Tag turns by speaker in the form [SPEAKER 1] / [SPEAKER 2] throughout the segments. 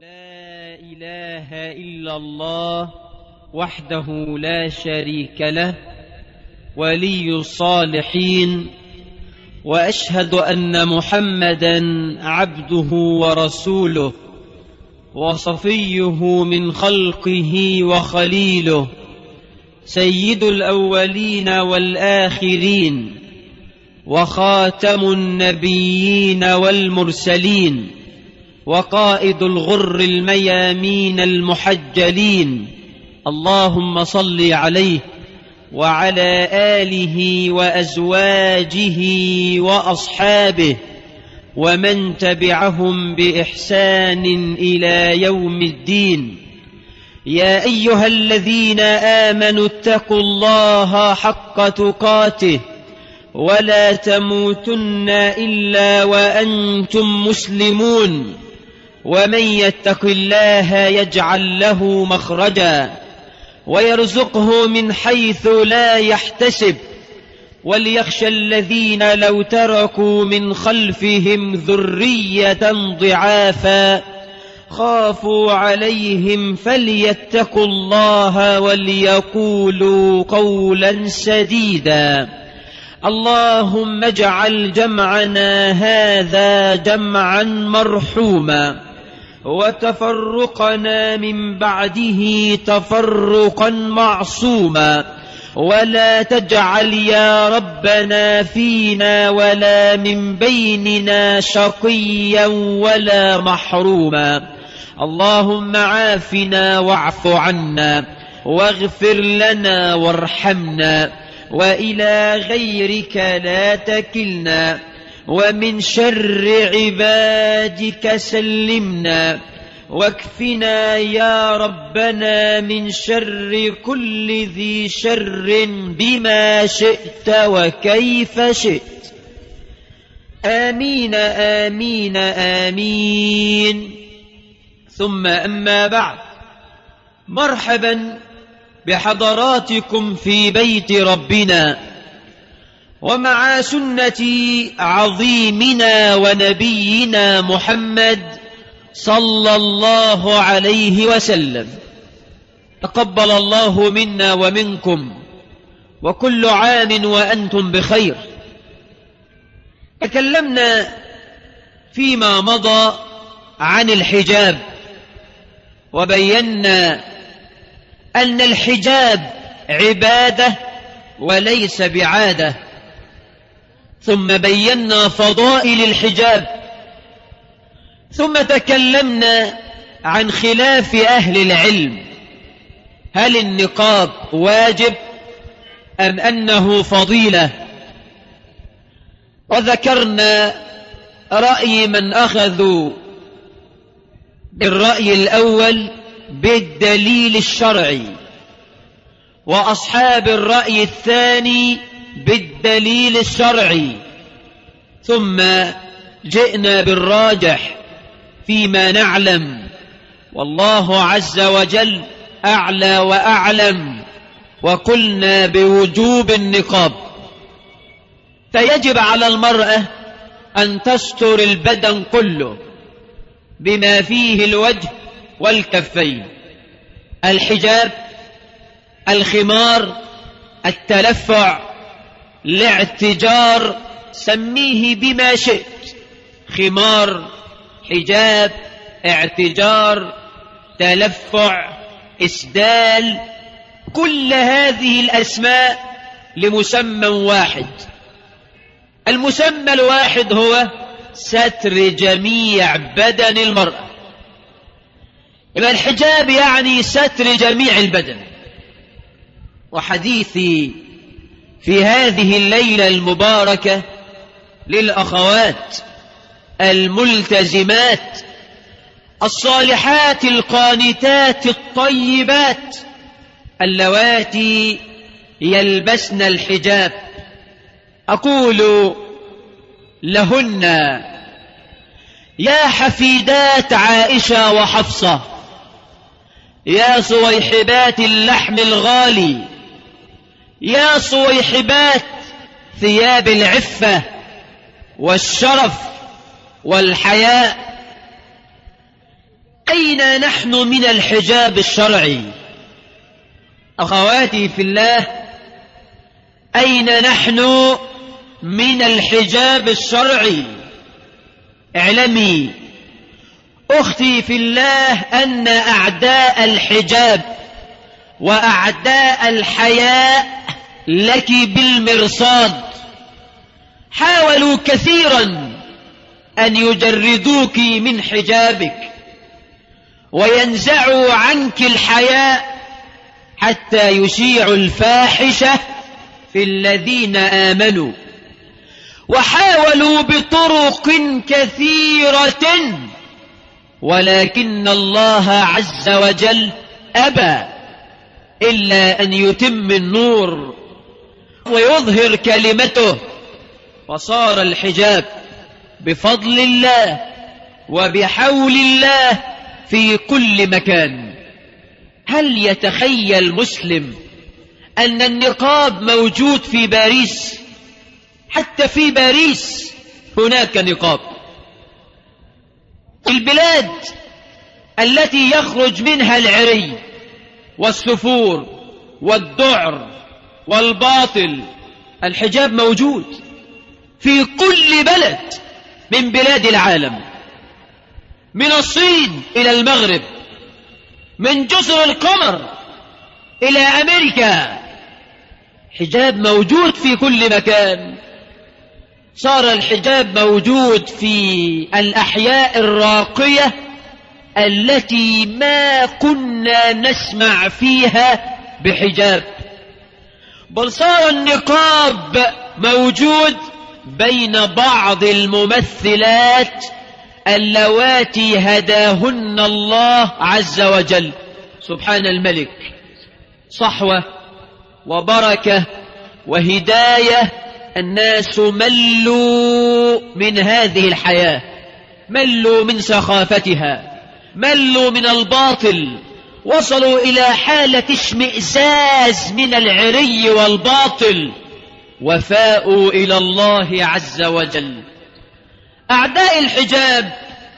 [SPEAKER 1] لا إله إلا الله وحده لا شريك له ولي الصالحين وأشهد أن محمدا عبده ورسوله وصفيه من خلقه وخليله سيد الأولين والآخرين وخاتم النبيين والمرسلين وقائد الغر الميامين المحجلين اللهم صل عليه وعلى آله وأزواجه وأصحابه ومن تبعهم بإحسان إلى يوم الدين يا أيها الذين آمنوا اتقوا الله حق تقاته ولا تموتن إلا وأنتم مسلمون ومن يتق الله يجعل له مخرجا ويرزقه من حيث لا يحتسب وليخشى الذين لو تركوا من خلفهم ذرية ضعافا خافوا عليهم فليتقوا الله وليقولوا قولا سديدا اللهم اجعل جمعنا هذا جمعا مرحوما وتفرقنا من بعده تفرقا معصوما ولا تجعل يا ربنا فينا ولا من بيننا شقيا ولا محروما اللهم عافنا واعف عنا واغفر لنا وارحمنا وإلى غيرك لا تكلنا ومن شر عبادك سلمنا واكفنا يا ربنا من شر كل ذي شر بما شئت وكيف شئت آمين آمين آمين ثم أما بعد مرحبا بحضراتكم في بيت ربنا ومع سنة عظيمنا ونبينا محمد صلى الله عليه وسلم تقبل الله منا ومنكم وكل عام وأنتم بخير تكلمنا فيما مضى عن الحجاب وبينا أن الحجاب عبادة وليس بعادة ثم بينا فضائل الحجاب ثم تكلمنا عن خلاف أهل العلم هل النقاب واجب أم أنه فضيلة وذكرنا رأي من أخذوا بالرأي الأول بالدليل الشرعي وأصحاب الرأي الثاني بالدليل الشرعي ثم جئنا بالراجح فيما نعلم والله عز وجل أعلى وأعلم وقلنا بوجوب النقاب فيجب على المرأة أن تستر البدن كله بما فيه الوجه والكفين الحجاب الخمار التلفع الاعتجار سميه بما شئت خمار حجاب اعتجار تلفع اسدال كل هذه الاسماء لمسمى واحد المسمى الواحد هو ستر جميع بدن المرأة يبقى الحجاب يعني ستر جميع البدن وحديثي في هذه الليلة المباركة للأخوات الملتزمات الصالحات القانتات الطيبات اللواتي يلبسن الحجاب أقول لهن يا حفيدات عائشة وحفصة يا صويحبات اللحم الغالي يا صويحبات ثياب العفة والشرف والحياء أين نحن من الحجاب الشرعي أخواتي في الله أين نحن من الحجاب الشرعي اعلمي أختي في الله أن أعداء الحجاب وأعداء الحياء لك بالمرصاد حاولوا كثيرا أن يجردوك من حجابك وينزعوا عنك الحياء حتى يشيعوا الفاحشة في الذين آمنوا وحاولوا بطرق كثيرة ولكن الله عز وجل أبى إلا أن يتم النور ويظهر كلمته فصار الحجاب بفضل الله وبحول الله في كل مكان هل يتخيل مسلم أن النقاب موجود في باريس حتى في باريس هناك نقاب البلاد التي يخرج منها العري والسفور والذعر والباطل الحجاب موجود في كل بلد من بلاد العالم من الصين إلى المغرب من جزر القمر إلى أمريكا حجاب موجود في كل مكان صار الحجاب موجود في الأحياء الراقية التي ما كنا نسمع فيها بحجاب بل صار النقاب موجود بين بعض الممثلات اللواتي هداهن الله عز وجل سبحان الملك صحوة وبركة وهداية الناس ملوا من هذه الحياة ملوا من سخافتها ملوا من الباطل وصلوا إلى حالة اشمئزاز من العري والباطل وفاءوا إلى الله عز وجل أعداء الحجاب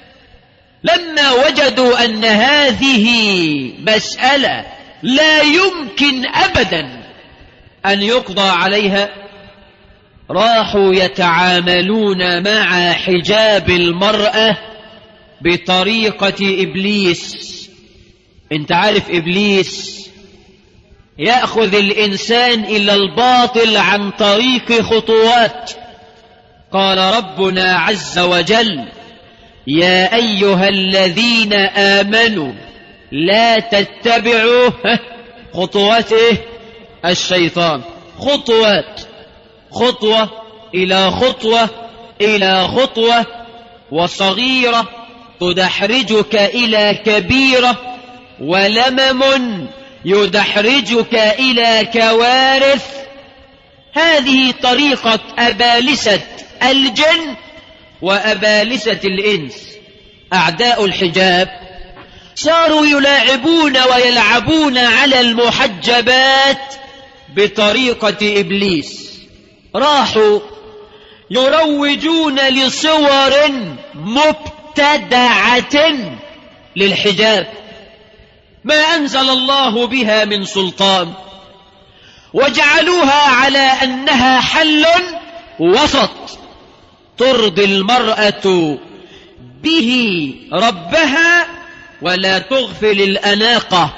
[SPEAKER 1] لما وجدوا أن هذه مسألة لا يمكن أبدا أن يقضى عليها راحوا يتعاملون مع حجاب المرأة بطريقة إبليس انت عارف إبليس يأخذ الإنسان إلى الباطل عن طريق خطوات قال ربنا عز وجل يا أيها الذين آمنوا لا تتبعوا خطوات الشيطان خطوات خطوة إلى خطوة إلى خطوة وصغيرة تدحرجك إلى كبيرة ولمم يدحرجك إلى كوارث هذه طريقة أبالسة الجن وأبالسة الإنس أعداء الحجاب صاروا يلاعبون ويلعبون على المحجبات بطريقة إبليس راحوا يروجون لصور مبتدعة للحجاب ما أنزل الله بها من سلطان وجعلوها على أنها حل وسط ترضي المرأة به ربها ولا تغفل الأناقة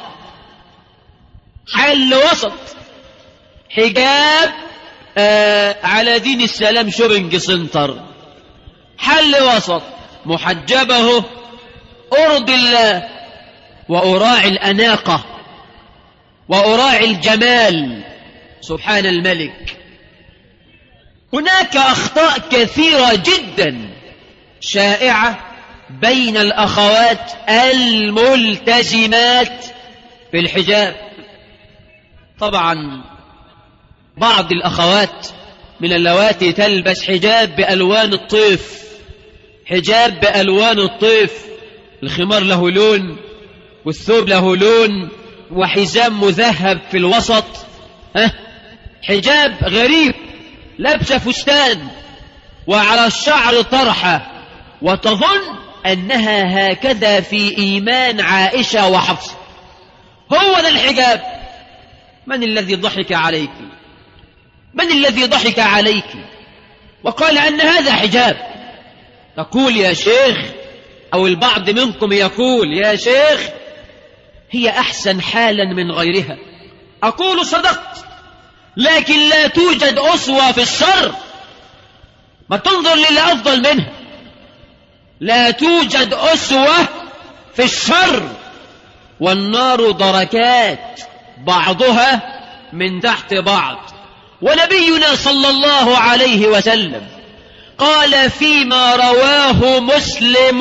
[SPEAKER 1] حل وسط حجاب آه على دين السلام شوبنج سنتر حل وسط محجبه أرضي الله وأراعي الأناقة وأراعي الجمال سبحان الملك هناك أخطاء كثيرة جدا شائعة بين الأخوات الملتزمات في الحجاب طبعا بعض الأخوات من اللواتي تلبس حجاب بألوان الطيف حجاب بألوان الطيف الخمار له لون والثوب له لون وحزام مذهب في الوسط ها حجاب غريب لابسه فستان وعلى الشعر طرحه وتظن أنها هكذا في إيمان عائشة وحفصة هو ذا الحجاب من الذي ضحك عليك من الذي ضحك عليك وقال أن هذا حجاب تقول يا شيخ أو البعض منكم يقول يا شيخ هي أحسن حالا من غيرها أقول صدقت لكن لا توجد أسوة في الشر ما تنظر للي أفضل منها لا توجد أسوة في الشر والنار دركات بعضها من تحت بعض ونبينا صلى الله عليه وسلم قال فيما رواه مسلم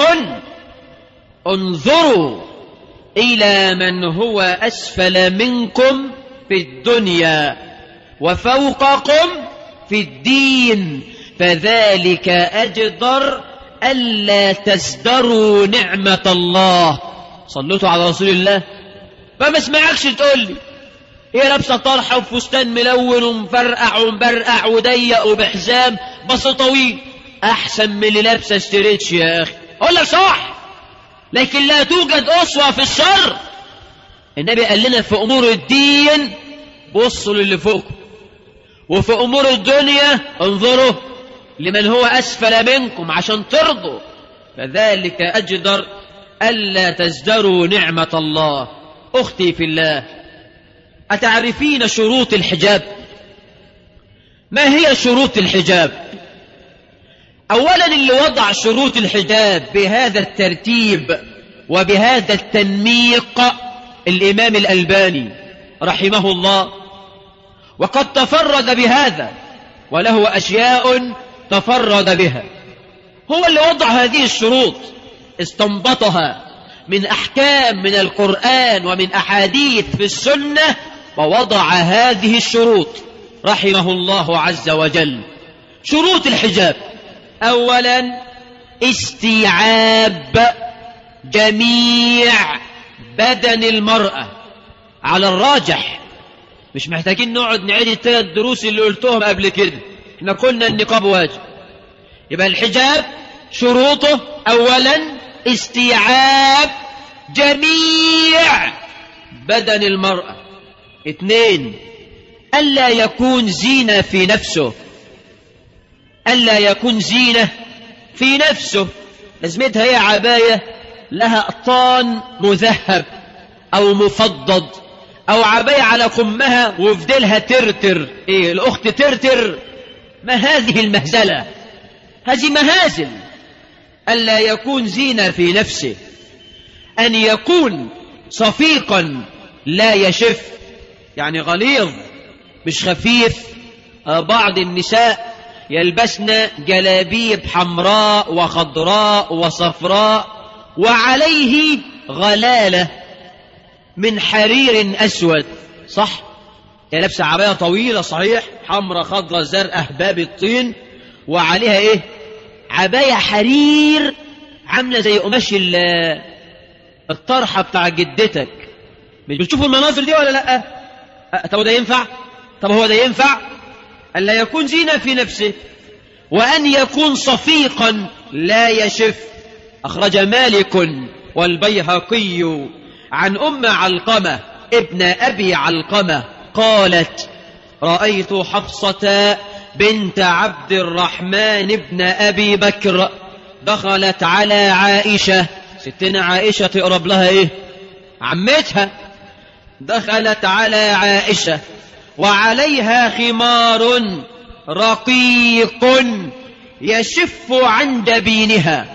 [SPEAKER 1] انظروا إلى من هو أسفل منكم في الدنيا وفوقكم في الدين فذلك أجدر ألا تزدروا نعمة الله صليتوا على رسول الله فما اسمعكش تقول لي هي لابسه طرحه وفستان ملون ومفرقع ومبرقع وضيق وبحزام بس طويل احسن من اللي لابسه ستريتش يا اخي اقول لك صح لكن لا توجد اسوه في الشر النبي قال لنا في امور الدين بصوا للي فوقكم وفي امور الدنيا انظروا لمن هو اسفل منكم عشان ترضوا فذلك اجدر الا تزدروا نعمه الله اختي في الله أتعرفين شروط الحجاب ما هي شروط الحجاب أولا اللي وضع شروط الحجاب بهذا الترتيب وبهذا التنميق الإمام الألباني رحمه الله وقد تفرد بهذا وله أشياء تفرد بها هو اللي وضع هذه الشروط استنبطها من أحكام من القرآن ومن أحاديث في السنة ووضع هذه الشروط رحمه الله عز وجل شروط الحجاب أولا استيعاب جميع بدن المرأة على الراجح مش محتاجين نقعد نعيد الثلاث دروس اللي قلتهم قبل كده احنا قلنا النقاب واجب يبقى الحجاب شروطه أولا استيعاب جميع بدن المرأة اثنين ألا يكون زينة في نفسه ألا يكون زينة في نفسه لازمتها هي عباية لها قطان مذهب أو مفضد أو عباية على كمها وفي ديلها ترتر إيه الأخت ترتر ما هذه المهزلة هذه مهازل ألا يكون زينة في نفسه أن يكون صفيقا لا يشف يعني غليظ مش خفيف بعض النساء يلبسن جلابيب حمراء وخضراء وصفراء وعليه غلالة من حرير أسود صح هي لابسة عباية طويلة صحيح حمراء خضراء زرقاء باب الطين وعليها ايه عباية حرير عاملة زي قماش الطرحة بتاع جدتك مش بتشوفوا المناظر دي ولا لا أه طب ده ينفع طب هو ده ينفع ألا يكون زينة في نفسه وأن يكون صفيقا لا يشف أخرج مالك والبيهقي عن أم علقمة ابن أبي علقمة قالت رأيت حفصة بنت عبد الرحمن بن أبي بكر دخلت على عائشة ستنا عائشة تقرب لها ايه عمتها دخلت على عائشة وعليها خمار رقيق يشف عن جبينها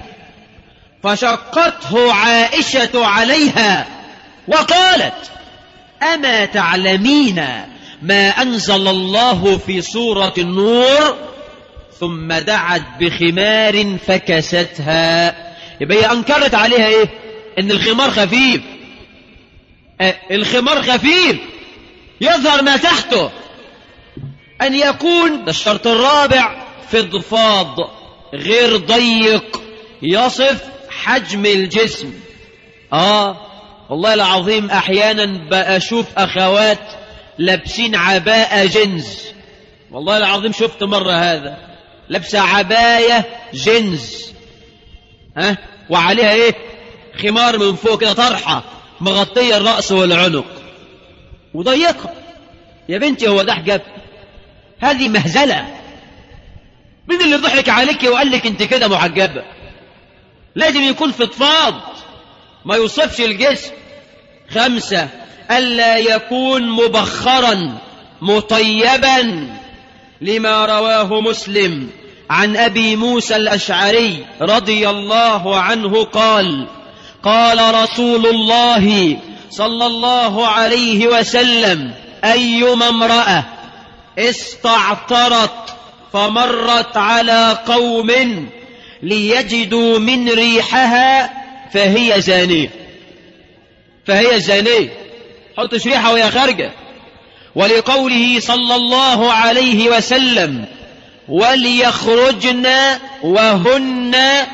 [SPEAKER 1] فشقته عائشة عليها وقالت أما تعلمين ما أنزل الله في سورة النور ثم دعت بخمار فكستها يبقى هي أنكرت عليها إيه إن الخمار خفيف آه الخمار خفيف يظهر ما تحته أن يكون ده الشرط الرابع فضفاض غير ضيق يصف حجم الجسم آه والله العظيم أحيانا بأشوف أخوات لابسين عباءة جنز والله العظيم شفت مرة هذا لابسة عباية جنز ها وعليها ايه خمار من فوق كده طرحة مغطية الرأس والعنق وضيقة يا بنتي هو ده حجاب هذه مهزلة مين اللي ضحك عليك وقال لك انت كده محجبة لازم يكون فضفاض ما يوصفش الجسم خمسة ألا يكون مبخرا مطيبا لما رواه مسلم عن أبي موسى الأشعري رضي الله عنه قال قال رسول الله صلى الله عليه وسلم أيما امرأة استعطرت فمرت على قوم ليجدوا من ريحها فهي زانية فهي زانية حط ريحة وهي خارجة ولقوله صلى الله عليه وسلم وليخرجن وهن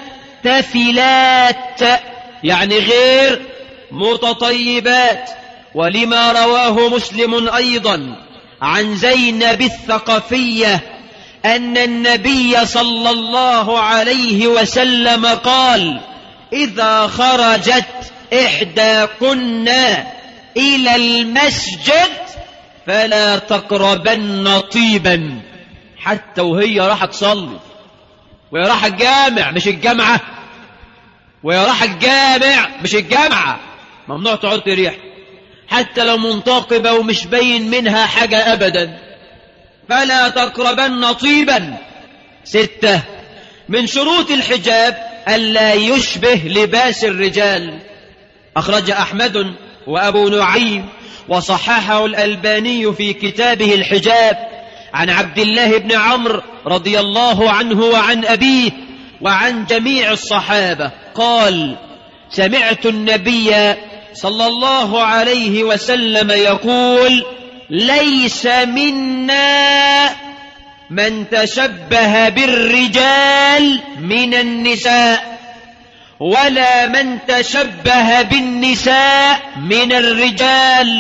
[SPEAKER 1] تفلات يعني غير متطيبات ولما رواه مسلم أيضا عن زينب الثقفية أن النبي صلى الله عليه وسلم قال إذا خرجت إحداكن إلى المسجد فلا تقربن طيبا حتى وهي راح تصلي وهي راح الجامع مش الجامعة وهي راح الجامع مش الجامعة ممنوع تقعد ريح حتى لو منتقبة ومش باين منها حاجة أبدا فلا تقربن طيبا ستة من شروط الحجاب ألا يشبه لباس الرجال أخرج أحمد وأبو نعيم وصححه الألباني في كتابه الحجاب عن عبد الله بن عمرو رضي الله عنه وعن أبيه وعن جميع الصحابة قال سمعت النبي صلى الله عليه وسلم يقول ليس منا من تشبه بالرجال من النساء ولا من تشبه بالنساء من الرجال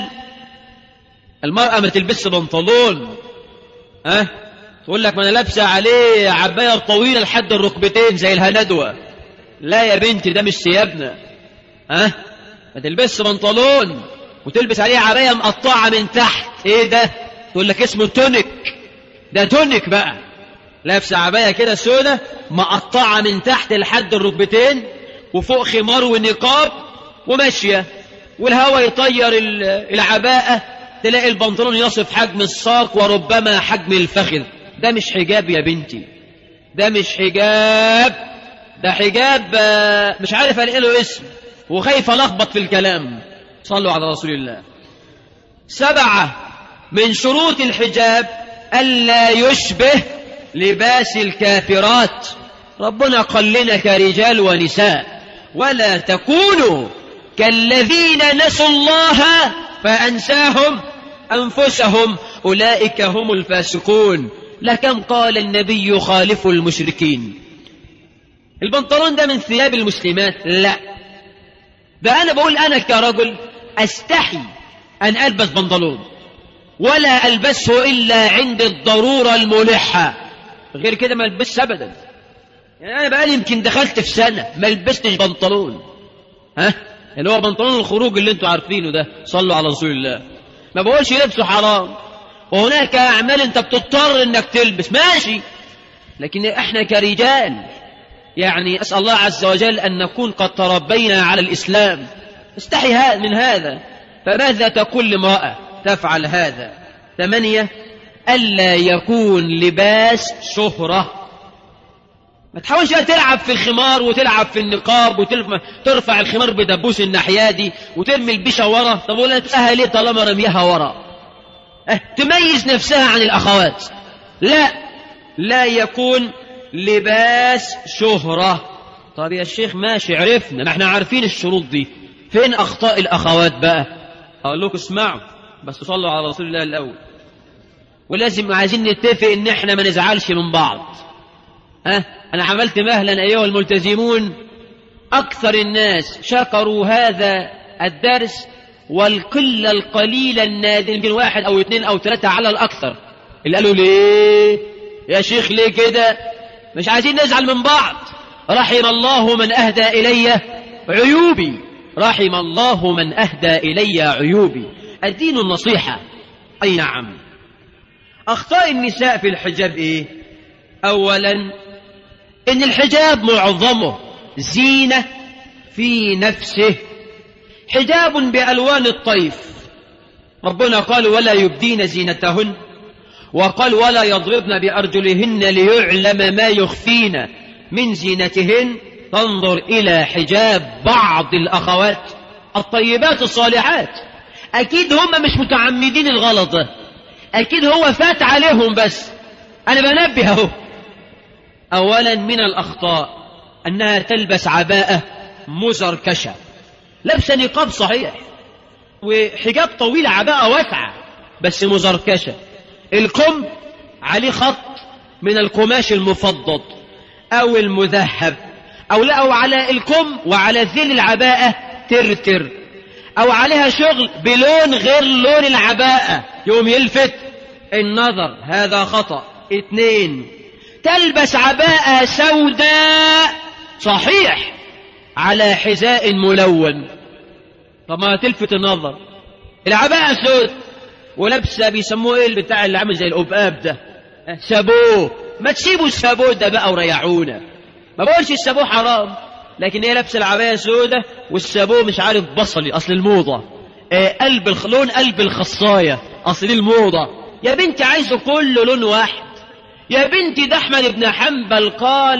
[SPEAKER 1] المرأة ما تلبس بنطلون ها أه؟ تقول لك ما انا لابسه عليه عبايه طويله لحد الركبتين زي الهندوه لا يا بنتي ده مش ثيابنا ها أه؟ ما تلبسش بنطلون وتلبس عليه عبايه مقطعه من تحت ايه ده تقول لك اسمه تونيك ده تونيك بقى لابسه عبايه كده سودة مقطعه من تحت لحد الركبتين وفوق خمار ونقاب وماشيه والهواء يطير العباءه تلاقي البنطلون يصف حجم الساق وربما حجم الفخذ ده مش حجاب يا بنتي ده مش حجاب ده حجاب مش عارف الاقي له اسم وخايف الخبط في الكلام صلوا على رسول الله سبعة من شروط الحجاب ألا يشبه لباس الكافرات ربنا قال لنا كرجال ونساء ولا تكونوا كالذين نسوا الله فأنساهم أنفسهم أولئك هم الفاسقون لكم قال النبي خالف المشركين البنطلون ده من ثياب المسلمات لا ده أنا بقول أنا كرجل أستحي أن ألبس بنطلون ولا ألبسه إلا عند الضرورة الملحة غير كده ما ألبسش أبدا يعني أنا بقالي يمكن دخلت في سنة ما لبستش بنطلون ها اللي هو بنطلون الخروج اللي انتوا عارفينه ده صلوا على رسول الله ما بقولش لبسه حرام وهناك أعمال أنت بتضطر أنك تلبس ماشي لكن إحنا كرجال يعني أسأل الله عز وجل أن نكون قد تربينا على الإسلام استحي من هذا فماذا تقول لامرأة تفعل هذا ثمانية ألا يكون لباس شهرة ما تحاولش تلعب في الخمار وتلعب في النقاب وترفع الخمار بدبوس الناحية دي وترمي البشة ورا طب ولا تسألها ليه طالما رميها ورا أه تميز نفسها عن الأخوات لا لا يكون لباس شهرة طب يا الشيخ ماشي عرفنا ما احنا عارفين الشروط دي فين أخطاء الأخوات بقى أقول لكم اسمعوا بس صلوا على رسول الله الأول ولازم عايزين نتفق ان احنا ما نزعلش من بعض ها انا عملت مهلا ايها الملتزمون اكثر الناس شكروا هذا الدرس والقلة القليلة النادر يمكن واحد او اثنين او ثلاثة على الاكثر اللي قالوا ليه يا شيخ ليه كده مش عايزين نزعل من بعض رحم الله من أهدى إلي عيوبي رحم الله من أهدى إلي عيوبي الدين النصيحة أي نعم أخطاء النساء في الحجاب إيه أولا إن الحجاب معظمه زينة في نفسه حجاب بألوان الطيف ربنا قال ولا يبدين زينتهن وقال ولا يضربن بأرجلهن ليعلم ما يخفين من زينتهن تنظر إلى حجاب بعض الأخوات الطيبات الصالحات أكيد هم مش متعمدين الغلط ده أكيد هو فات عليهم بس أنا بنبه أهو أولا من الأخطاء أنها تلبس عباءة مزركشة لابسة نقاب صحيح وحجاب طويل عباءة واسعة بس مزركشة الكم عليه خط من القماش المفضد أو المذهب أو لا أو على الكم وعلى ذيل العباءة ترتر أو عليها شغل بلون غير لون العباءة يوم يلفت النظر هذا خطأ اثنين تلبس عباءة سوداء صحيح على حذاء ملون طب ما تلفت النظر العباءة سود ولابسه بيسموه ايه بتاع اللي عامل زي القباب ده سابوه ما تسيبوا السابوه ده بقى وريحونا ما بقولش السابوه حرام لكن هي لابسه العبايه سودة والسابوه مش عارف بصلي اصل الموضه آه قلب الخ... لون قلب الخصايه اصل دي الموضه يا بنتي عايزه كله لون واحد يا بنتي ده احمد بن حنبل قال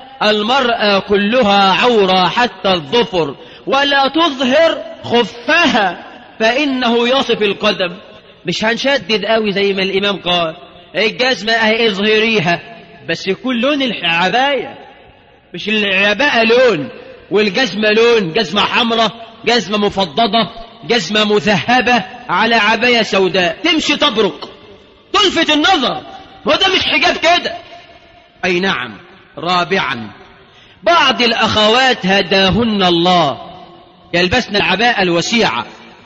[SPEAKER 1] المرأة كلها عورة حتى الظفر ولا تظهر خفها فإنه يصف القدم مش هنشدد قوي زي ما الإمام قال الجزمة اهي اظهريها بس يكون لون العباية مش العباءة لون والجزمة لون جزمة حمراء جزمة مفضضة جزمة مذهبة على عباية سوداء تمشي تبرق تلفت النظر وده مش حجاب كده أي نعم رابعا بعض الأخوات هداهن الله يلبسن العباءة الوسيعة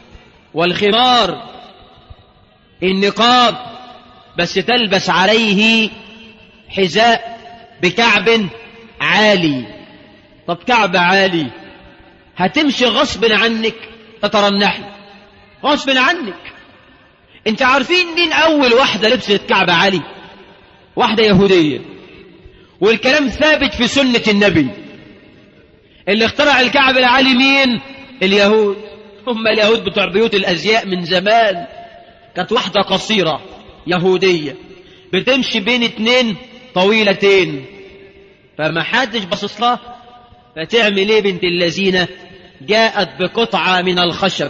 [SPEAKER 1] والخمار النقاب بس تلبس عليه حذاء بكعب عالي طب كعب عالي هتمشي غصب عنك تترنحي غصب عنك انت عارفين مين اول واحدة لبست كعب عالي واحدة يهودية والكلام ثابت في سنة النبي اللي اخترع الكعب العالي مين اليهود هم اليهود بتوع بيوت الازياء من زمان كانت واحدة قصيرة يهودية بتمشي بين اتنين طويلتين فما حدش باصص لها فتعمل ايه بنت اللذينة جاءت بقطعة من الخشب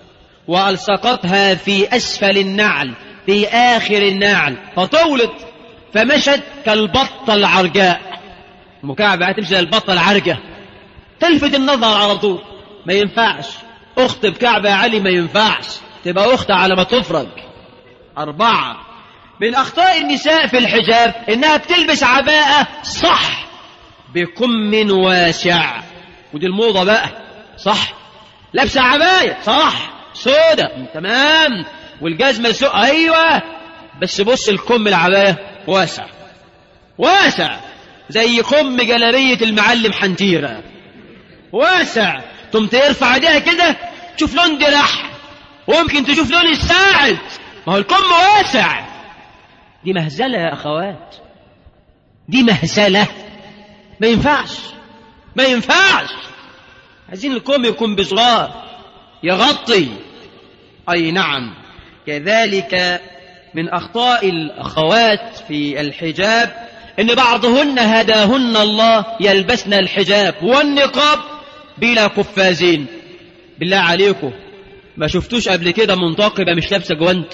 [SPEAKER 1] وألصقتها في أسفل النعل في آخر النعل فطولت فمشت كالبطة العرجاء مكعبة هتمشي زي البطة العرجة تلفت النظر على طول ما ينفعش أخت بكعبة علي ما ينفعش تبقى أخت على ما تفرج أربعة من أخطاء النساء في الحجاب إنها بتلبس عباءة صح بكم واسع ودي الموضة بقى صح لابسة عباية صح سودة تمام والجزمة سو أيوة بس بص الكم العباية واسع واسع زي كم جلابية المعلم حنتيرة واسع تم ترفع ايديها كده تشوف لون درح وممكن تشوف لون الساعد ما هو الكم واسع دي مهزلة يا أخوات دي مهزلة ما ينفعش ما ينفعش عايزين الكم يكون بصغار يغطي أي نعم كذلك من أخطاء الأخوات في الحجاب إن بعضهن هداهن الله يلبسن الحجاب والنقاب بلا قفازين بالله عليكم ما شفتوش قبل كده منتقبة مش لابسة جوانت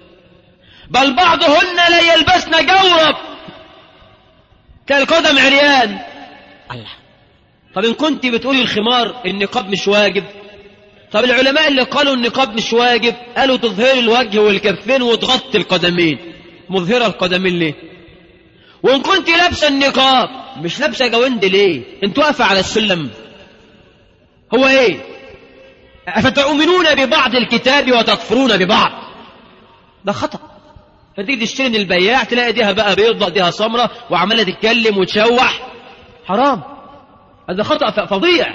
[SPEAKER 1] بل بعضهن لا يلبسن جورب كالقدم عريان الله طب إن كنت بتقولي الخمار النقاب مش واجب طب العلماء اللي قالوا النقاب مش واجب قالوا تظهر الوجه والكفين وتغطي القدمين مظهرة القدمين ليه وإن كنت لابسة النقاب مش لابسة جواند ليه انت واقفة على السلم هو ايه أفتؤمنون ببعض الكتاب وتكفرون ببعض ده خطأ فتيجي تشتري من البياع تلاقي ديها بقى بيضة ديها سمرة وعمالة تتكلم وتشوح حرام هذا خطأ فظيع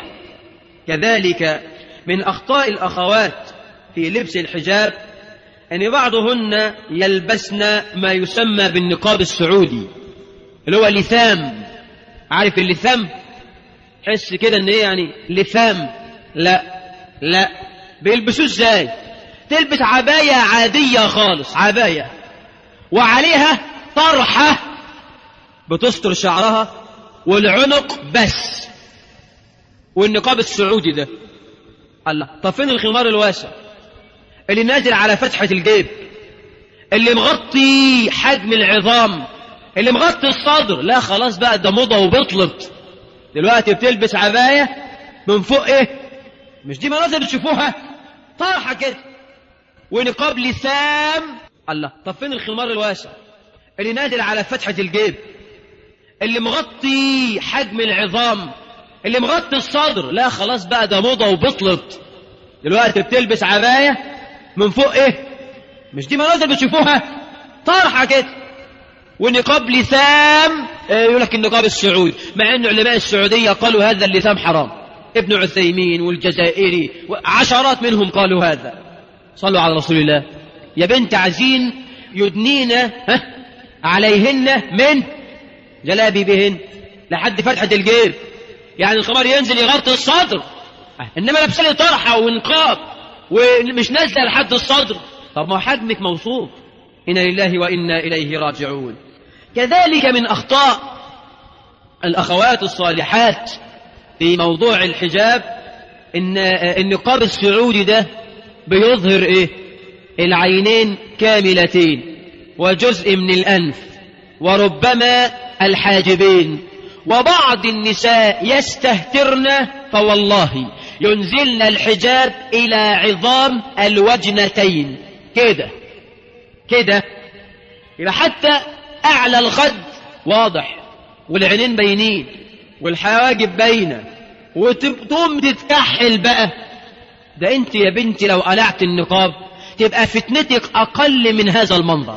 [SPEAKER 1] كذلك من أخطاء الأخوات في لبس الحجاب أن بعضهن يلبسن ما يسمى بالنقاب السعودي اللي هو لثام عارف اللثام حس كده ان ايه يعني لثام لا لا بيلبسوه ازاي تلبس عباية عادية خالص عباية وعليها طرحة بتستر شعرها والعنق بس والنقاب السعودي ده الله طب فين الخمار الواسع اللي نازل على فتحة الجيب اللي مغطي حجم العظام اللي مغطي الصدر لا خلاص بقى ده موضة وبطلت دلوقتي بتلبس عباية من فوق ايه مش دي مناظر بتشوفوها طرحة كده ونقاب لسام الله طب فين الخمار الواسع اللي نازل على فتحة الجيب اللي مغطي حجم العظام اللي مغطي الصدر لا خلاص بقى ده موضة وبطلت دلوقتي بتلبس عباية من فوق ايه مش دي مناظر بتشوفوها طرحة كده ونقاب لثام يقول لك النقاب السعودي مع ان علماء السعودية قالوا هذا اللثام حرام ابن عثيمين والجزائري وعشرات منهم قالوا هذا صلوا على رسول الله يا بنت عزين يدنين ها عليهن من جلابيبهن لحد فتحة الجيب يعني الخمار ينزل يغطي الصدر انما لابسه لي طرحه ونقاب ومش نازله لحد الصدر طب ما حجمك موصوف انا لله وانا اليه راجعون كذلك من اخطاء الاخوات الصالحات في موضوع الحجاب ان النقاب السعودي ده بيظهر ايه العينين كاملتين وجزء من الانف وربما الحاجبين وبعض النساء يستهترن فوالله ينزلن الحجاب إلى عظام الوجنتين كده كده يبقى حتى أعلى الخد واضح والعينين باينين والحواجب باينة وتقوم تتكحل بقى ده انت يا بنتي لو قلعت النقاب تبقى فتنتك أقل من هذا المنظر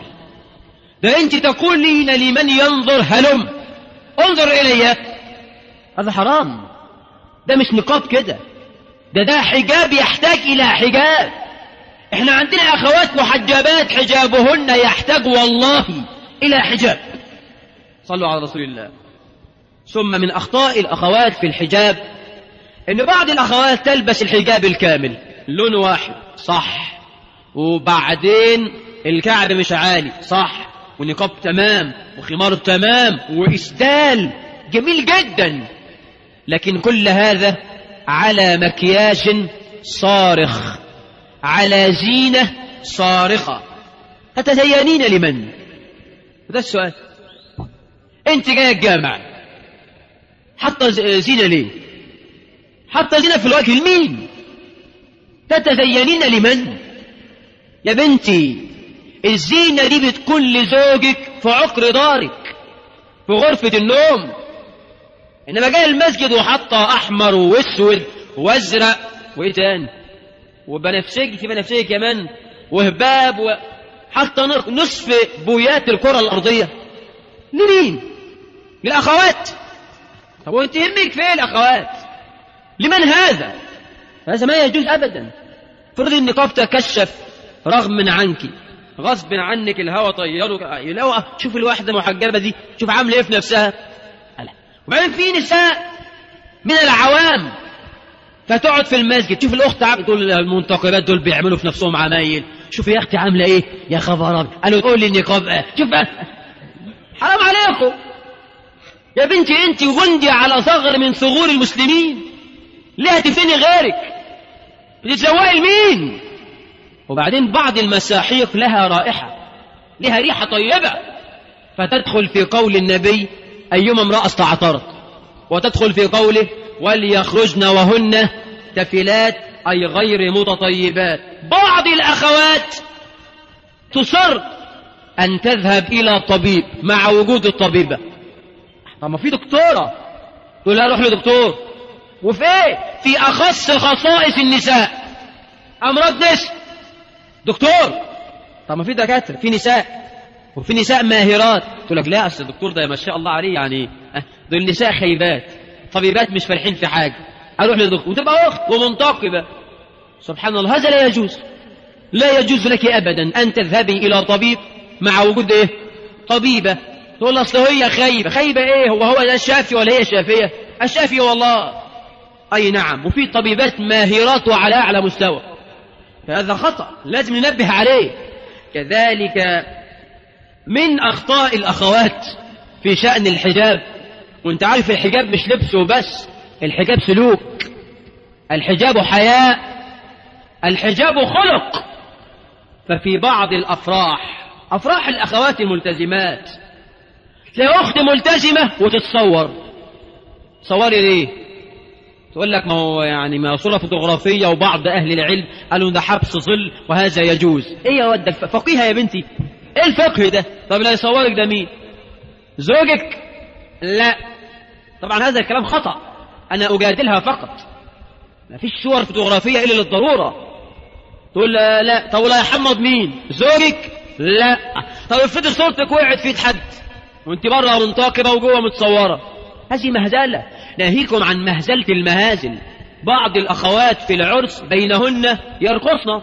[SPEAKER 1] ده انت تقولين لمن ينظر هلم انظر إلي هذا حرام ده مش نقاب كده ده ده حجاب يحتاج إلى حجاب احنا عندنا أخوات محجبات حجابهن يحتاج والله إلى حجاب صلوا على رسول الله ثم من أخطاء الأخوات في الحجاب إن بعض الأخوات تلبس الحجاب الكامل لون واحد صح وبعدين الكعب مش عالي صح ونقاب تمام وخمار تمام وإسدال جميل جدا لكن كل هذا على مكياج صارخ على زينة صارخة تتزينين لمن هذا السؤال انت جاي الجامع حتى زينة ليه حتى زينة في الوجه لمين تتزينين لمن يا بنتي الزينة دي بتكون لزوجك في عقر دارك في غرفة النوم إنما جاي المسجد وحطها أحمر وأسود وأزرق وإيه تاني وبنفسجي في بنفسجي كمان وهباب وحتى نصف بويات الكرة الأرضية لمين؟ للأخوات طب وأنت يهمك في إيه الأخوات؟ لمن هذا؟ هذا ما يجوز أبدا فرض النقاب تكشف رغم عنك غصب عنك الهوى طيره لو شوف الواحدة المحجبة دي شوف عاملة ايه في نفسها وبعدين في نساء من العوام فتقعد في المسجد تشوف الاخت دول المنتقبات دول بيعملوا في نفسهم عمايل شوف يا اختي عامله ايه يا خبر قالوا تقول لي النقاب شوف حرام عليكم يا بنتي انت غندي على ثغر من ثغور المسلمين ليه هتفني غيرك بتتزوقي لمين وبعدين بعض المساحيق لها رائحة لها ريحة طيبة فتدخل في قول النبي أيما امرأة استعطرت وتدخل في قوله وليخرجن وهن تفلات أي غير متطيبات بعض الأخوات تصر أن تذهب إلى طبيب مع وجود الطبيبة طب ما في دكتورة تقول لها روح لدكتور وفي ايه في أخص خصائص النساء أمراض نساء دكتور طب ما في دكاتره في نساء وفي نساء ماهرات تقول لك لا اصل الدكتور ده ما شاء الله عليه يعني دول نساء خيبات طبيبات مش فالحين في حاجة أروح لدكتور وتبقى أخت ومنتقبة سبحان الله هذا لا يجوز لا يجوز لك أبدا أن تذهبي إلى طبيب مع وجود إيه طبيبة تقول أصل هي خايبة خايبة إيه هو هو ده الشافي ولا هي الشافية الشافي والله أي نعم وفي طبيبات ماهرات وعلى أعلى مستوى فهذا خطأ لازم ننبه عليه كذلك من أخطاء الأخوات في شأن الحجاب وانت عارف الحجاب مش لبس وبس الحجاب سلوك الحجاب حياء الحجاب خلق ففي بعض الأفراح أفراح الأخوات الملتزمات تلاقي أخت ملتزمة وتتصور صوري ليه تقول لك ما هو يعني ما صورة فوتوغرافية وبعض أهل العلم قالوا ده حبس ظل وهذا يجوز إيه يا ود فقيها يا بنتي إيه الفقه ده طب لا يصورك ده مين زوجك لا طبعا هذا الكلام خطأ أنا أجادلها فقط ما فيش صور فوتوغرافية إلا للضرورة تقول لا, لا طب لا يحمض مين زوجك لا طب افرضي صورتك وقعت في حد وانت بره منتقبة وجوه متصورة هذه مهزلة ناهيكم عن مهزلة المهازل بعض الأخوات في العرس بينهن يرقصن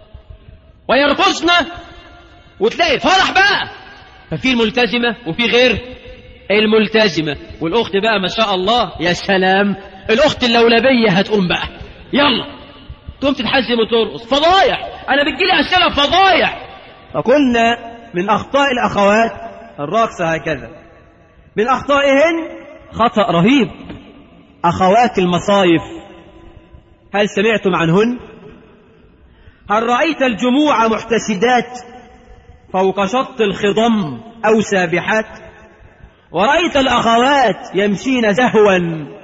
[SPEAKER 1] ويرقصن وتلاقي فرح بقى ففي الملتزمة وفي غير الملتزمة والأخت بقى ما شاء الله يا سلام الأخت اللولبية هتقوم بقى يلا تقوم تتحزم وترقص فضايح أنا بتجيلي أسئلة فضايح
[SPEAKER 2] فقلنا من أخطاء الأخوات الرقص هكذا من أخطائهن خطأ رهيب أخوات المصايف هل سمعتم عنهن؟ هل رأيت الجموع محتشدات فوق شط الخضم أو سابحات ورأيت الأخوات يمشين زهوا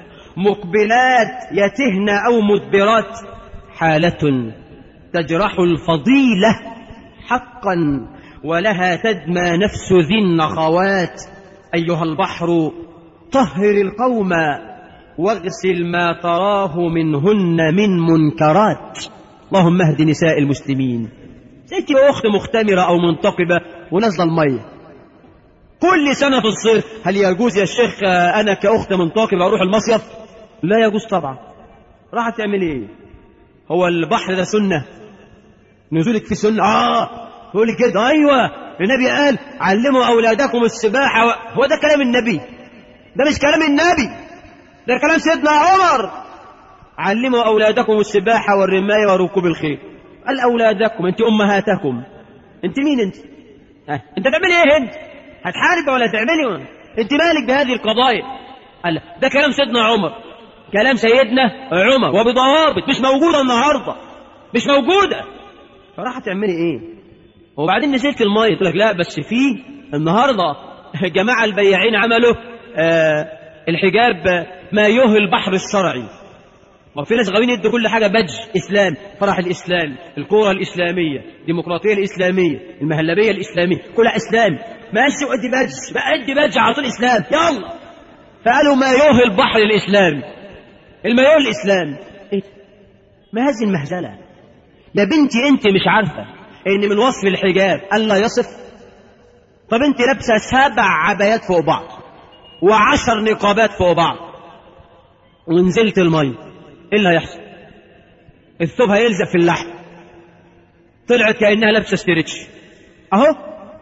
[SPEAKER 2] مقبلات يتهن أو مدبرات حالة تجرح الفضيلة حقا ولها تدمى نفس ذي النخوات أيها البحر طهر القوم واغسل ما تراه منهن من منكرات اللهم اهد نساء المسلمين انت اخت مختمرة او منتقبة ونازله المية كل سنة في الصيف هل يجوز يا شيخ انا كاخت منتقبة اروح المصيف لا يجوز طبعا راح تعملي ايه هو البحر ده سنة نزولك في سنة اه تقول كده ايوه النبي قال علموا اولادكم السباحة و... هو ده كلام النبي ده مش كلام النبي ده كلام سيدنا عمر علموا أولادكم السباحة والرماية وركوب الخيل قال أولادكم أنت أمهاتكم أنت مين أنت أه. أنت تعملي إيه أنت هتحارب ولا تعملي أنت مالك بهذه القضايا قال ده كلام سيدنا عمر كلام سيدنا عمر وبضوابط مش موجودة النهاردة مش موجودة فراح تعملي إيه وبعدين نزلت المية تقول لك لا بس في النهاردة جماعة البياعين عملوا آه الحجاب ما يهي البحر الشرعي ما في ناس غاويين يدوا كل حاجه بج اسلام فرح الاسلام الكوره الاسلاميه الديمقراطيه الاسلاميه المهلبيه الاسلاميه كلها اسلام ماشي وادي بج بقى ادي بج على طول اسلام يلا فقالوا ما يهي البحر الاسلامي المايوه الاسلام ايه ما هذه المهزله يا بنتي انت مش عارفه ان من وصف الحجاب الا يصف طب انت لابسه سبع عبايات فوق بعض وعشر نقابات فوق بعض ونزلت الميه ايه اللي هيحصل الثوب هيلزق في اللحم طلعت كانها لابسه ستريتش اهو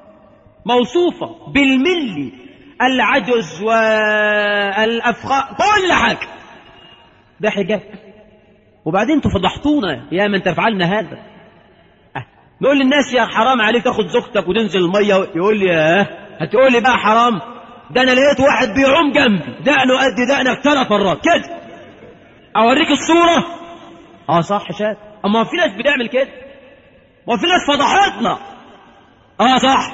[SPEAKER 2] موصوفه بالملي العجز والافخاء كل حاجه ده حجاب وبعدين انتوا فضحتونا يا من تفعلنا هذا أه. نقول للناس يا حرام عليك تاخد زوجتك وتنزل الميه يقول لي اه هتقول لي بقى حرام ده انا لقيت واحد بيعوم جنبي دقنه قد دقنك ثلاث مرات كده اوريك الصوره اه صح شاد اما في ناس بتعمل كده وفي ناس فضحتنا اه صح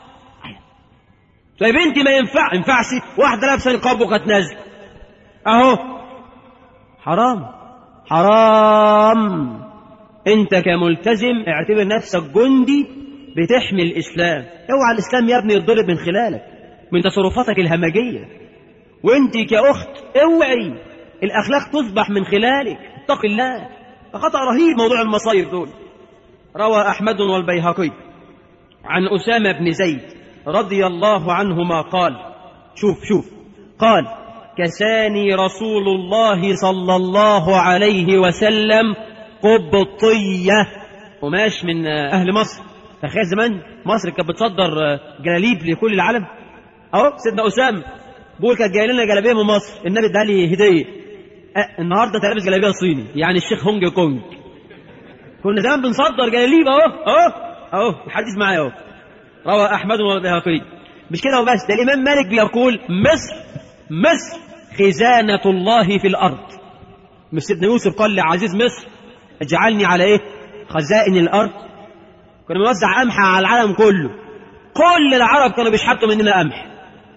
[SPEAKER 2] طيب انت ما ينفع ينفعش واحده لابسه نقاب وكانت نازله اهو حرام حرام انت كملتزم اعتبر نفسك جندي بتحمي الاسلام اوعى الاسلام يا ابني يتضرب من خلالك من تصرفاتك الهمجيه وانت كاخت اوعي الاخلاق تصبح من خلالك اتق الله خطا رهيب موضوع المصايب دول روى احمد والبيهقي عن اسامه بن زيد رضي الله عنهما قال شوف شوف قال كساني رسول الله صلى الله عليه وسلم قبطية قماش من أهل مصر تخيل زمان مصر كانت بتصدر جلاليب لكل العالم أهو سيدنا أسامة بقول كانت جايه لنا جلابيه من مصر النبي اداها لي هديه أه النهارده انت لابس جلابيه صيني يعني الشيخ هونج كونج كنا زمان بنصدر جلاليب اهو اهو اهو الحديث معايا اهو روى احمد والبيهقي مش كده وبس ده الامام مالك بيقول مصر مصر خزانه الله في الارض مش سيدنا يوسف قال لعزيز مصر اجعلني على ايه خزائن الارض كنا بنوزع قمح على العالم كله كل العرب كانوا بيشحتوا مننا قمح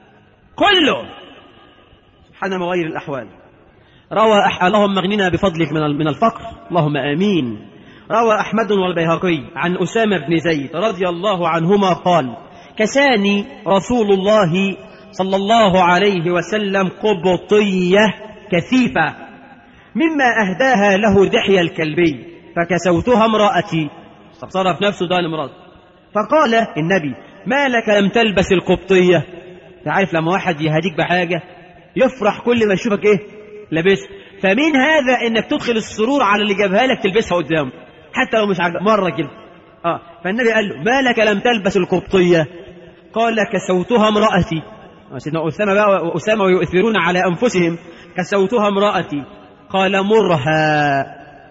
[SPEAKER 2] كله سبحان مغير الأحوال روى أح... اللهم اغننا بفضلك من من الفقر اللهم آمين روى أحمد والبيهقي عن أسامة بن زيد رضي الله عنهما قال كساني رسول الله صلى الله عليه وسلم قبطية كثيفة مما أهداها له دحية الكلبي فكسوتها امرأتي استبصرها في نفسه ده المرض فقال النبي ما لك لم تلبس القبطية تعرف لما واحد يهديك بحاجة يفرح كل ما يشوفك ايه لابس فمين هذا انك تدخل السرور على اللي جابها لك تلبسها قدامه حتى لو مش عاجبك مرة كده اه فالنبي قال له ما لك لم تلبس القبطية قال كسوتها امرأتي سيدنا أسامة بقى وأسامة ويؤثرون على أنفسهم كسوتها امرأتي قال مرها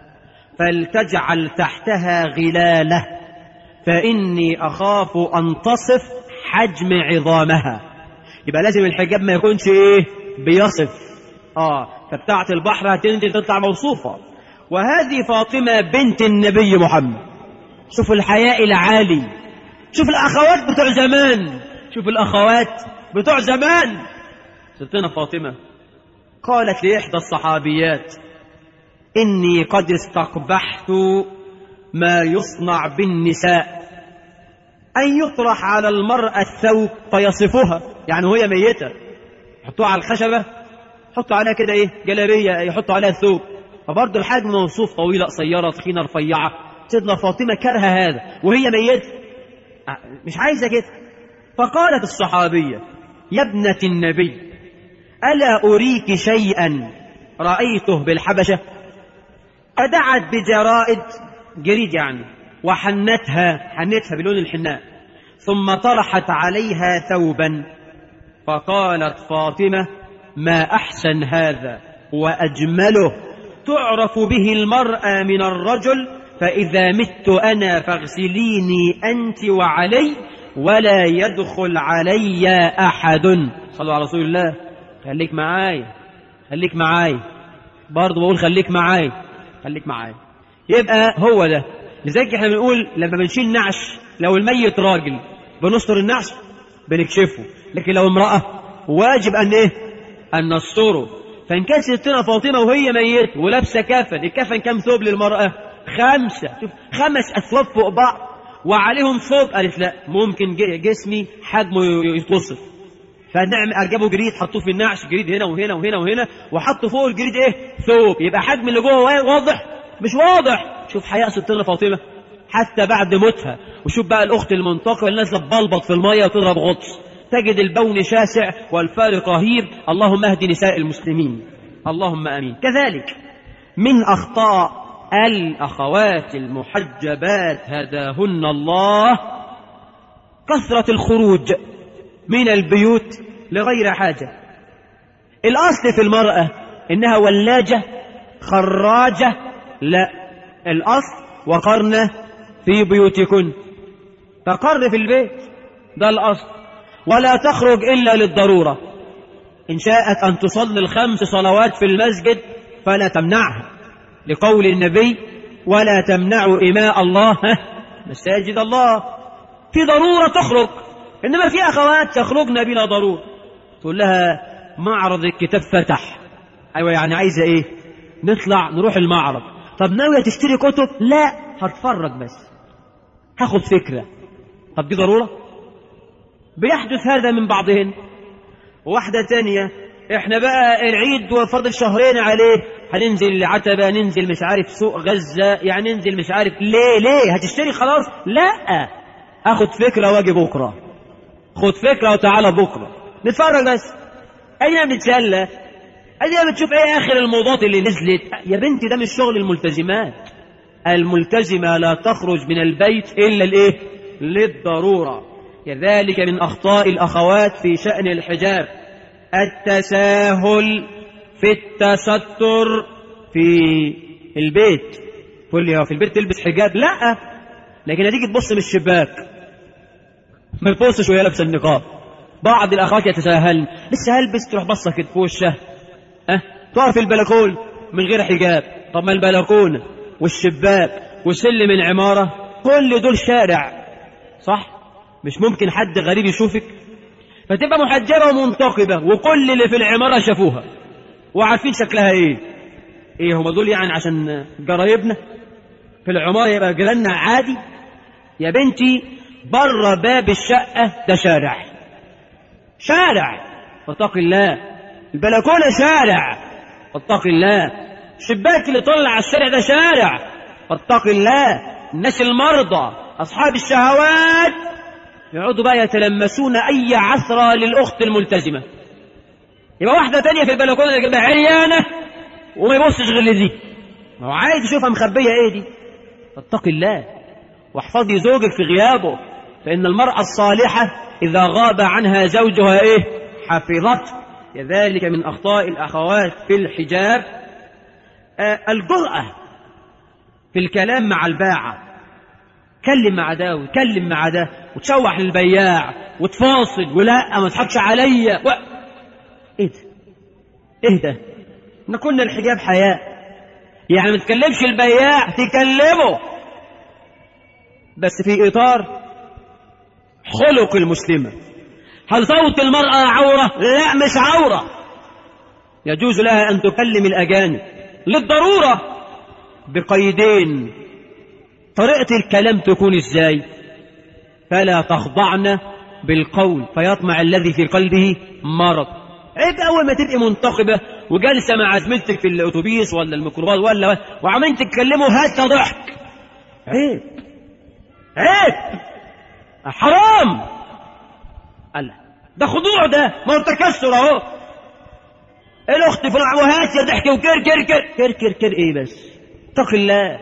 [SPEAKER 2] فلتجعل تحتها غلالة فإني أخاف أن تصف حجم عظامها يبقى لازم الحجاب ما يكونش ايه بيصف اه فبتاعة البحر هتنزل تطلع موصوفة وهذه فاطمة بنت النبي محمد شوف الحياء العالي شوف الأخوات بتوع زمان شوف الأخوات بتوع زمان ستنا فاطمة قالت لإحدى الصحابيات إني قد استقبحت ما يصنع بالنساء أن يطرح على المرأة الثوب فيصفها يعني وهي ميتة يحطوها على الخشبة يحطوا عليها كده إيه جلابية يحطوا عليها الثوب فبرضه الحجم موصوف طويلة قصيرة تخينة رفيعة سيدنا فاطمة كره هذا وهي ميتة مش عايزة كده فقالت الصحابية يا ابنة النبي ألا أريك شيئا رأيته بالحبشة فدعت بجرائد جريد يعني وحنتها حنتها بلون الحناء ثم طرحت عليها ثوبا فقالت فاطمة ما أحسن هذا وأجمله تعرف به المرأة من الرجل فإذا مت أنا فاغسليني أنت وعلي ولا يدخل علي أحد صلوا على رسول الله خليك معايا خليك معايا برضه بقول خليك معايا خليك معايا يبقى هو ده لذلك احنا بنقول لما بنشيل نعش لو الميت راجل بنستر النعش بنكشفه لكن لو امرأة واجب أن إيه أن نستره فإن كانت ستنا فاطمة وهي ميت ولابسة كفن الكفن كم ثوب للمرأة خمسة شوف خمس أثواب فوق بعض وعليهم ثوب قالت لا ممكن جسمي حجمه يتوصف فنعم أرجبوا جريد حطوه في النعش جريد هنا وهنا وهنا وهنا وحطوا فوق الجريد إيه ثوب يبقى حجم اللي جوه واضح مش واضح شوف حياء ستنا فاطمة حتى بعد موتها وشوف بقى الأخت المنتقبة اللي نازلة ببلبط في المية وتضرب غطس تجد البون شاسع والفارق رهيب اللهم اهد نساء المسلمين اللهم امين كذلك من اخطاء الاخوات المحجبات هداهن الله كثره الخروج من البيوت لغير حاجه الاصل في المراه انها ولاجه خراجه لا الاصل وقرن في بيوتكن تقر في البيت ده الاصل ولا تخرج إلا للضرورة إن شاءت أن تصلي الخمس صلوات في المسجد فلا تمنعها لقول النبي ولا تمنعوا إماء الله مساجد الله في ضرورة تخرج إنما في أخوات يخرجن بلا ضرورة تقول لها معرض الكتاب فتح أيوة يعني عايزة إيه نطلع نروح المعرض طب ناوية تشتري كتب لا هتفرج بس هاخد فكرة طب دي ضرورة بيحدث هذا من بعضهن واحدة تانية احنا بقى العيد وفضل شهرين عليه هننزل العتبة ننزل مش عارف سوق غزة يعني ننزل مش عارف ليه ليه هتشتري خلاص لا اخد فكرة واجي بكرة خد فكرة وتعالى بكرة نتفرج بس اين بنتسلى ادي بتشوف ايه اخر الموضات اللي نزلت يا بنتي ده مش شغل الملتزمات الملتزمة لا تخرج من البيت إلا الإيه؟ للضرورة كذلك من أخطاء الأخوات في شأن الحجاب التساهل في التستر في البيت تقول لي في البيت تلبس حجاب لا لكن هتيجي تبص من الشباك ما تبصش وهي لابسه النقاب بعض الاخوات يتساهلن لسه هلبس تروح بصه كده في وشها ها تقف في البلكون من غير حجاب طب ما البلكونه والشباك وسلم العماره كل دول شارع صح مش ممكن حد غريب يشوفك فتبقى محجبه ومنتقبه وكل اللي في العماره شافوها وعارفين شكلها ايه ايه هم دول يعني عشان جرايبنا في العماره يبقى جيراننا عادي يا بنتي بره باب الشقه ده شارع شارع واتق الله البلكونه شارع واتق الله الشباك اللي طلع على الشارع ده شارع واتق الله الناس المرضى اصحاب الشهوات يقعدوا بقى يتلمسون اي عثره للاخت الملتزمه يبقى واحده تانية في البلكونه اللي جنبها عريانه وما يبصش غير لدي ما هو عايز يشوفها مخبيه ايه دي فاتقي الله واحفظي زوجك في غيابه فان المراه الصالحه اذا غاب عنها زوجها ايه حفظته كذلك من اخطاء الاخوات في الحجاب آه الجرأة في الكلام مع الباعة كلم مع ده وتكلم مع ده وتشوح للبياع وتفاصل ولا ما تضحكش عليا و... ايه ده ايه ده احنا كنا الحجاب حياء يعني ما تكلمش البياع تكلمه بس في اطار خلق المسلمه هل صوت المراه عوره لا مش عوره يجوز لها ان تكلم الاجانب للضروره بقيدين طريقه الكلام تكون ازاي فلا تخضعن بالقول فيطمع الذي في قلبه مرض عيب اول ما تبقي منتخبه وجالسه مع زميلتك في الاتوبيس ولا الميكروباص ولا وعمالين تتكلموا هات ضحك عيب عيب حرام الله ده خضوع ده ما هو تكسر اهو الاخت في وهات يا ضحك وكر كر كر كر كر كر ايه بس اتق الله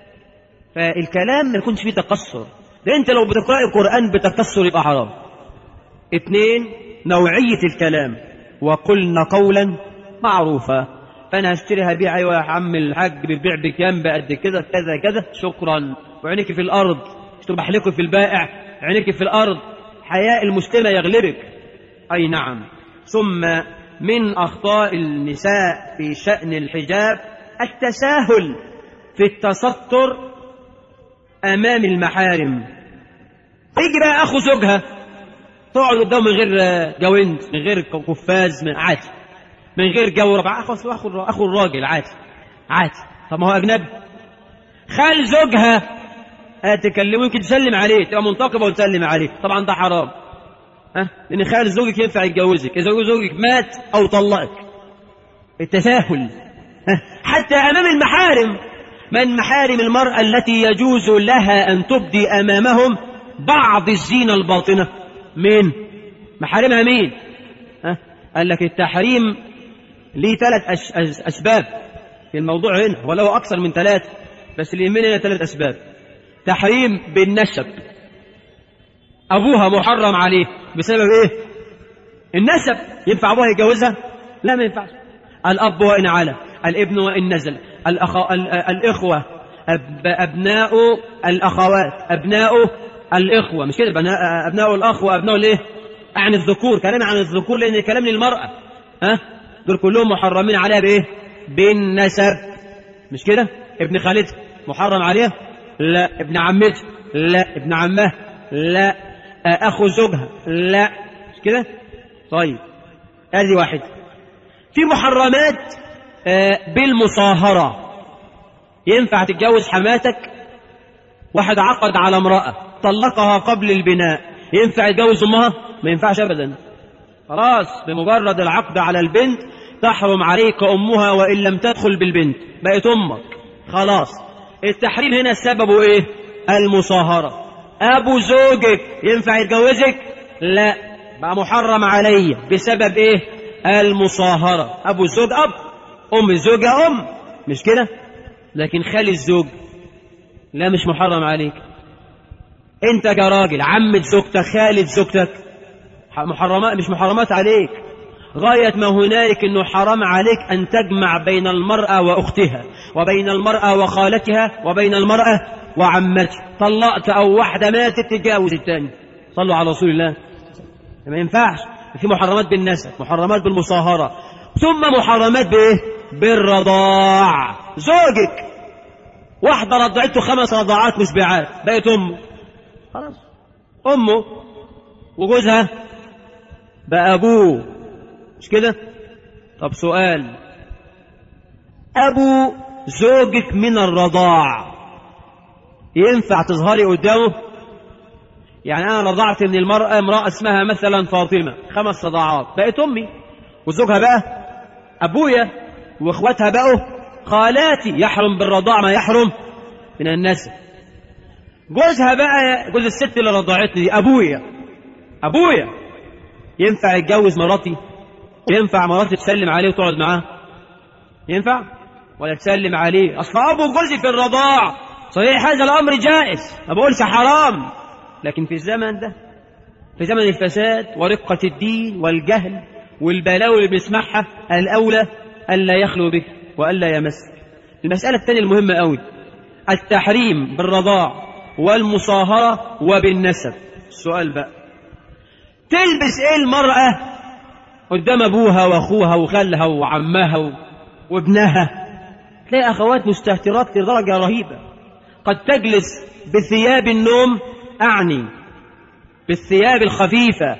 [SPEAKER 2] فالكلام ما يكونش فيه تقصر ده انت لو بتقرأ القرآن بتكسر يبقى حرام اتنين نوعية الكلام وقلنا قولا معروفا فانا هشتري هبيع ايوه يا عم الحاج بتبيع بكام بقد كده كذا كذا شكرا وعينيك في الارض مش تبقى حلقه في البائع عينيك في الارض حياء المسلمه يغلبك اي نعم ثم من اخطاء النساء في شان الحجاب التساهل في التستر امام المحارم يجي بقى اخو زوجها تقعد قدامه من غير جوند من غير قفاز من عادي من غير جورب اخو اخو اخو الراجل عادي عادي طب ما هو اجنبي خال زوجها تكلمه يمكن تسلم عليه تبقى منتقبه وتسلم عليه طبعا ده حرام ها لان خال زوجك ينفع يتجوزك اذا زوجك مات او طلقك التساهل ها؟ حتى امام المحارم من محارم المراه التي يجوز لها ان تبدي امامهم بعض الزينه الباطنه مين محارمها مين ها؟ قال لك التحريم ليه ثلاث أش... أس... أسباب في الموضوع هنا ولو أكثر من ثلاث بس اللي يهمنا هنا ثلاث أسباب تحريم بالنسب أبوها محرم عليه بسبب إيه النسب ينفع أبوها يتجوزها لا ما ينفعش الأب وإن على الابن وإن نزل الأخ... ال... الإخوة أب... أبناء الأخوات أبناء الإخوة مش كده أبناء, أبناء الأخ وأبناء الإيه عن الذكور كلام عن الذكور لأن كلام للمرأة ها دول كلهم محرمين عليها بايه بالنسب مش كده ابن خالتها محرم عليها لا ابن عمتها لا ابن عمها لا اخو زوجها لا مش كده طيب هذه واحده في محرمات بالمصاهره ينفع تتجوز حماتك واحد عقد على امراه طلقها قبل البناء ينفع يتجوز امها ما ينفعش ابدا خلاص بمجرد العقد على البنت تحرم عليك امها وان لم تدخل بالبنت بقت امك خلاص التحريم هنا سببه ايه المصاهره ابو زوجك ينفع يتجوزك لا بقى محرم علي بسبب ايه المصاهرة أبو الزوج أب أم الزوجة أم مش كده لكن خالي الزوج لا مش محرم عليك انت كراجل عمة زوجتك خالد زوجتك محرمات مش محرمات عليك غاية ما هنالك انه حرام عليك ان تجمع بين المرأة واختها وبين المرأة وخالتها وبين المرأة وعمتها طلقت او واحدة ماتت تتجاوز الثاني صلوا على رسول الله ما ينفعش في محرمات بالنسب محرمات بالمصاهرة ثم محرمات بايه بالرضاع زوجك واحدة رضعته خمس رضاعات مشبعات بقت أمه خلاص أمه وجوزها بقى أبوه مش كده طب سؤال أبو زوجك من الرضاع ينفع تظهري قدامه يعني أنا رضعت من المرأة امرأة اسمها مثلا فاطمة خمس رضاعات بقت أمي وزوجها بقى أبويا وإخواتها بقوا خالاتي يحرم بالرضاع ما يحرم من النسب جوزها بقى جوز الست اللي رضعتني دي أبويا أبويا ينفع يتجوز مراتي ينفع مراتي تسلم عليه وتقعد معاه ينفع ولا تسلم عليه أصل أبو جوزي في الرضاع صحيح هذا الأمر جائز ما بقولش حرام لكن في الزمن ده في زمن الفساد ورقة الدين والجهل والبلاوي اللي بنسمعها الأولى ألا يخلو به وألا يمس المسألة الثانية المهمة قوي التحريم بالرضاع والمصاهرة وبالنسب السؤال بقى تلبس ايه المرأة قدام ابوها واخوها وخالها وعمها وابنها تلاقي اخوات مستهترات لدرجة رهيبة قد تجلس بثياب النوم اعني بالثياب الخفيفة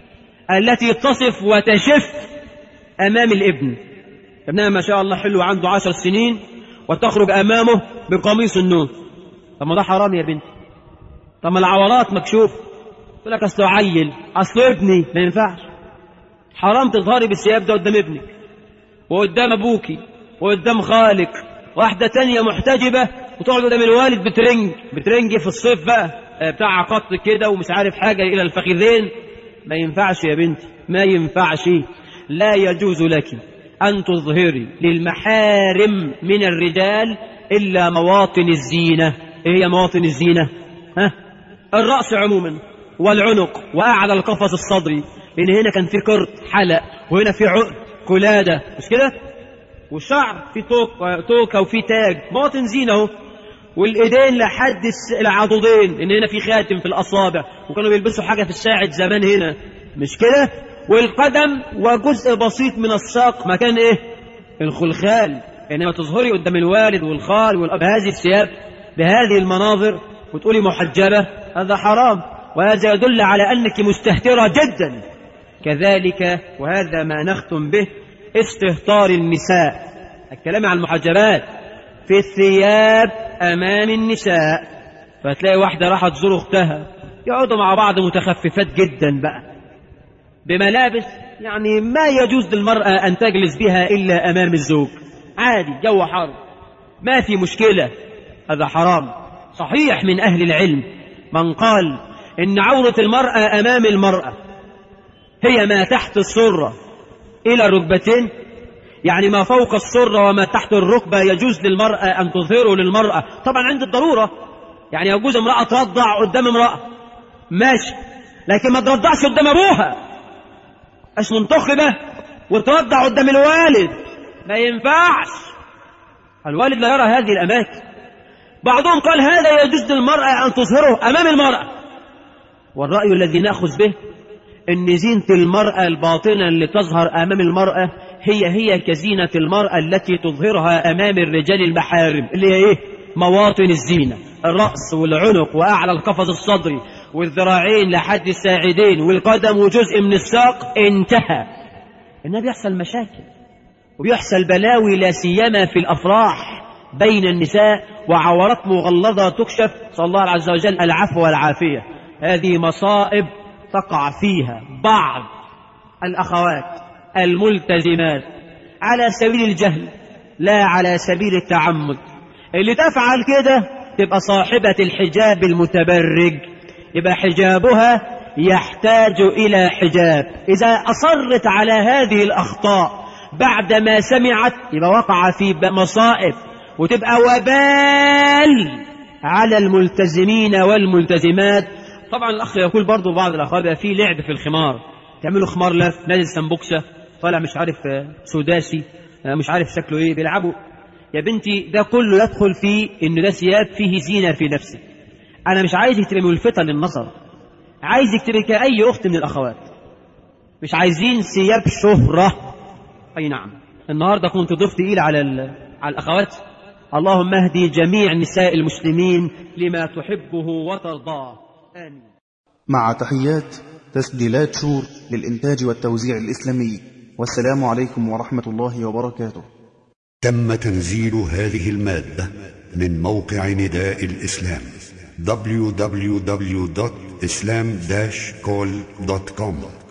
[SPEAKER 2] التي تصف وتشف امام الابن ابنها ما شاء الله حلو عنده عشر سنين وتخرج امامه بقميص النوم طب ما ده حرام يا بنتي طب ما العورات مكشوف يقول لك اصله عيل اصله ابني ما ينفعش حرام تظهري بالثياب ده قدام ابنك وقدام ابوكي وقدام خالك واحدة تانية محتجبة وتقعد قدام الوالد بترنج بترنج في الصيف بقى بتاع قط كده ومش عارف حاجة إلى الفخذين ما ينفعش يا بنتي ما ينفعش لا يجوز لك أن تظهري للمحارم من الرجال إلا مواطن الزينة إيه هي مواطن الزينة ها؟ الرأس عموما والعنق وأعلى القفص الصدري لأن هنا كان في قرط حلق وهنا في عقد قلادة مش كده والشعر في توك توكة وفي تاج مواطن زينة اهو والايدين لحد العضدين ان هنا في خاتم في الاصابع وكانوا بيلبسوا حاجه في الساعد زمان هنا مش كده والقدم وجزء بسيط من الساق مكان ايه الخلخال انما تظهري قدام الوالد والخال والاب هذه الثياب بهذه المناظر وتقولي محجبه هذا حرام وهذا يدل على انك مستهتره جدا كذلك وهذا ما نختم به استهتار النساء الكلام عن المحجبات في الثياب امام النساء فتلاقي واحده راحت تزور اختها يقعدوا مع بعض متخففات جدا بقى بملابس يعني ما يجوز للمرأة أن تجلس بها إلا أمام الزوج عادي جو حر ما في مشكلة هذا حرام صحيح من أهل العلم من قال إن عورة المرأة أمام المرأة هي ما تحت السرة إلى الركبتين يعني ما فوق السرة وما تحت الركبة يجوز للمرأة أن تظهره للمرأة طبعا عند الضرورة يعني يجوز امرأة ترضع قدام امرأة ماشي لكن ما ترضعش قدام أبوها مش منتخبة وترضع قدام الوالد ما ينفعش الوالد لا يرى هذه الأماكن بعضهم قال هذا يجوز للمرأة أن تظهره أمام المرأة والرأي الذي نأخذ به أن زينة المرأة الباطنة اللي تظهر أمام المرأة هي هي كزينة المرأة التي تظهرها أمام الرجال المحارم اللي هي إيه؟ مواطن الزينة الرأس والعنق وأعلى القفص الصدري والذراعين لحد الساعدين والقدم وجزء من الساق انتهى إنها بيحصل مشاكل وبيحصل بلاوي لا سيما في الأفراح بين النساء وعورات مغلظة تكشف صلى الله عز وجل العفو والعافية هذه مصائب تقع فيها بعض الأخوات الملتزمات على سبيل الجهل لا على سبيل التعمد اللي تفعل كده تبقى صاحبة الحجاب المتبرج يبقى حجابها يحتاج إلى حجاب إذا أصرت على هذه الأخطاء بعدما سمعت يبقى وقع في مصائب وتبقى وبال على الملتزمين والملتزمات طبعا الأخ يقول برضو بعض الأخوات بقى في لعب في الخمار تعملوا خمار لف نازل سمبوكسة طالع مش عارف سوداسي مش عارف شكله ايه بيلعبوا يا بنتي ده كله يدخل في انه ده ثياب فيه زينة في نفسه انا مش عايزك تبقى ملفتة للنظر عايزك تبقى كأي أخت من الأخوات مش عايزين ثياب شهرة أي نعم النهاردة كنت ضيف تقيل على على الأخوات اللهم اهدي جميع نساء المسلمين لما تحبه وترضاه آمين
[SPEAKER 3] مع تحيات تسجيلات شور للإنتاج والتوزيع الإسلامي والسلام عليكم ورحمة الله وبركاته
[SPEAKER 4] تم تنزيل هذه المادة من موقع نداء الإسلام www.islam-call.com